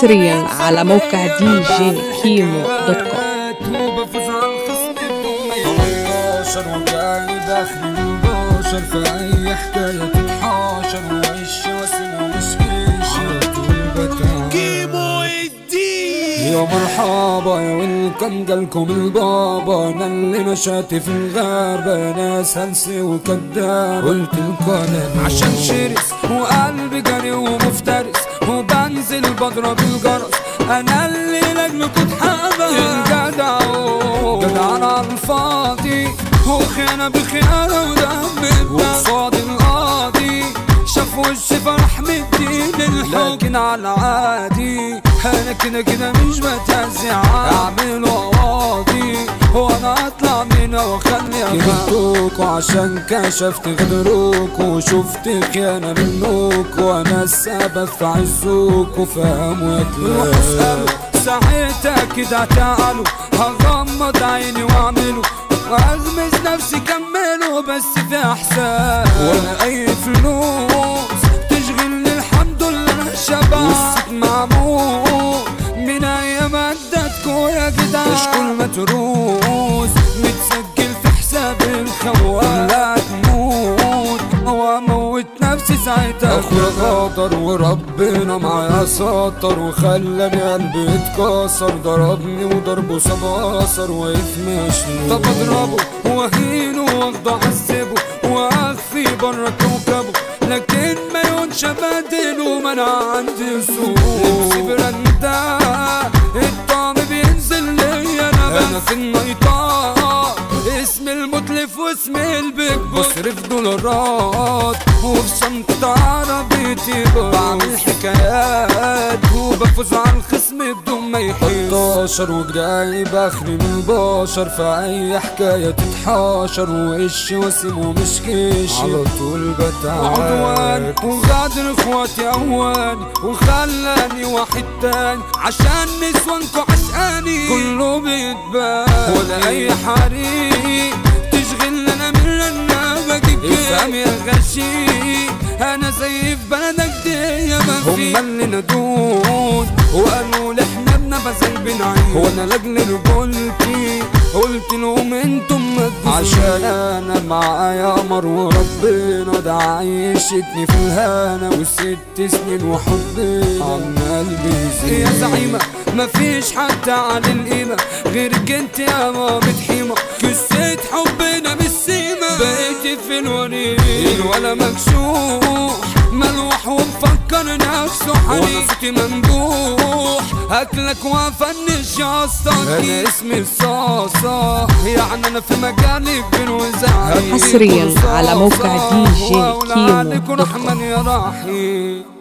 حصريا على موقع دي جي كيمو دوت كوم وبفوز على الخصم 18 وجاي داخل البشر في اي حكايه تتحاشر وعيش واسم ومش كيش على طول بتعب كيمو الدين يا مرحبا يا ويلكم جالكم البابا انا اللي مشاتي في الغابة ناس هلسي وكداب قلت لكم انا عشان شرس وقلبي جري ومفترس وبنزل بضرب الجرس انا اللي لاجلكم اتحبس الجدع جدع على الفاضي وخيانة بخيانة ودم وقصاد القاضي شاف وشي فرح مدين الحب لكن على العادي انا كده كده مش بتهزع اعمل قواضي وانا اطلع منها واخلي كبرتوك وعشان كشفت غدروك وشفت خيانة منوك وانا السبب في عزوك وفهموا يا كلاب ساعتها كده تعالوا هغمض عيني واعمله واغمز نفسي كمله بس في احسان ولا اي فلوس تشغلني الحمد لله انا شبع والست معمول من ايام عدتكو يا جدع اشكل متروس متسجل في حساب الخوان لا تموت واموت نفسي ساعتها اخويا غدر وربنا معايا سطر وخلاني قلبي اتكسر ضربني وضربه ساب اثر واقف ماشي طب اضربه واهينه واخده اعذبه واخفي بره كوكبه لكن ما يونش بدله ما انا عندي سوق لبسي برندا الطعم بينزل ليا انا بس انا في النيطان اسم المتلف واسم البيج بصرف دولارات وفي شنطة عربيتي بعمل حكايات وبفوز على الخصم بدون ما يحس 11 وجراي بخري من البشر في اي حكاية تتحاشر وش وسم ومش كيش على طول بتعب وعدوان وغادر اخواتي اواني وخلاني واحد تاني عشان نسوانكو عشقاني كله بيتبان ولا اي حريق تشغل انا من انا بجيب افهم يا غشي انا زي في بلدك دي يا ما في هم اللي نادون وقالوا لي احنا بنبذل بنعيش وانا لاجل رجولتي قلت لهم انتم ما عشان انا معايا قمر وربنا ده عيشتني في الهنا وست سنين وحبنا عمال بيزيد يا زعيمة مفيش حد على القيمة غيرك انت يا مامة حيمة قصة حبنا بالسيمة بقيتي في الوريد ولا مكشوح ملوح ومفكر نفسه حنين وانا صوتي ممدوح اكلك وافنش يا اسطى انا اسمي الصاصة يعني انا في مجالي بين وزعي حصرياً على موقع دي جي كيمو دوت كوم. رحمن يا راحي